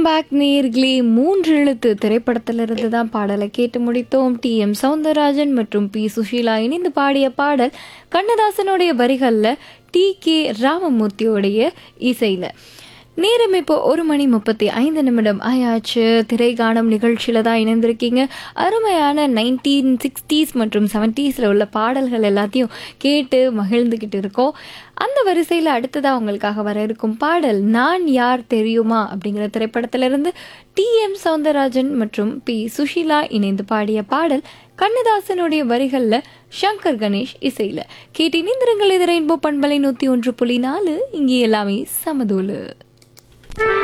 back நேர்களே மூன்று எழுத்து திரைப்படத்திலிருந்து தான் பாடலை கேட்டு முடித்தோம் டி எம் சவுந்தரராஜன் மற்றும் பி சுஷீலா இணைந்து பாடிய பாடல் கண்ணதாசனுடைய வரிகளில் டி கே ராமமூர்த்தியோடைய இசையில் நேரம் இப்போ ஒரு மணி முப்பத்தி ஐந்து நிமிடம் ஆயாச்சு திரைகாணம் நிகழ்ச்சியில் தான் இணைந்திருக்கீங்க அருமையான நைன்டீன் சிக்ஸ்டீஸ் மற்றும் செவன்ட்டீஸில் உள்ள பாடல்கள் எல்லாத்தையும் கேட்டு மகிழ்ந்துக்கிட்டு இருக்கோம் அந்த வரிசையில் அடுத்ததாக உங்களுக்காக வர இருக்கும் பாடல் நான் யார் தெரியுமா அப்படிங்கிற திரைப்படத்திலிருந்து டி எம் சவுந்தரராஜன் மற்றும் பி சுஷீலா இணைந்து பாடிய பாடல் கண்ணதாசனுடைய வரிகளில் சங்கர் கணேஷ் இசையில் கேட்டு இணைந்திருங்கள் இது ரெயின்போ பண்பலை நூற்றி ஒன்று புள்ளி நாலு இங்கே எல்லாமே சமதூளு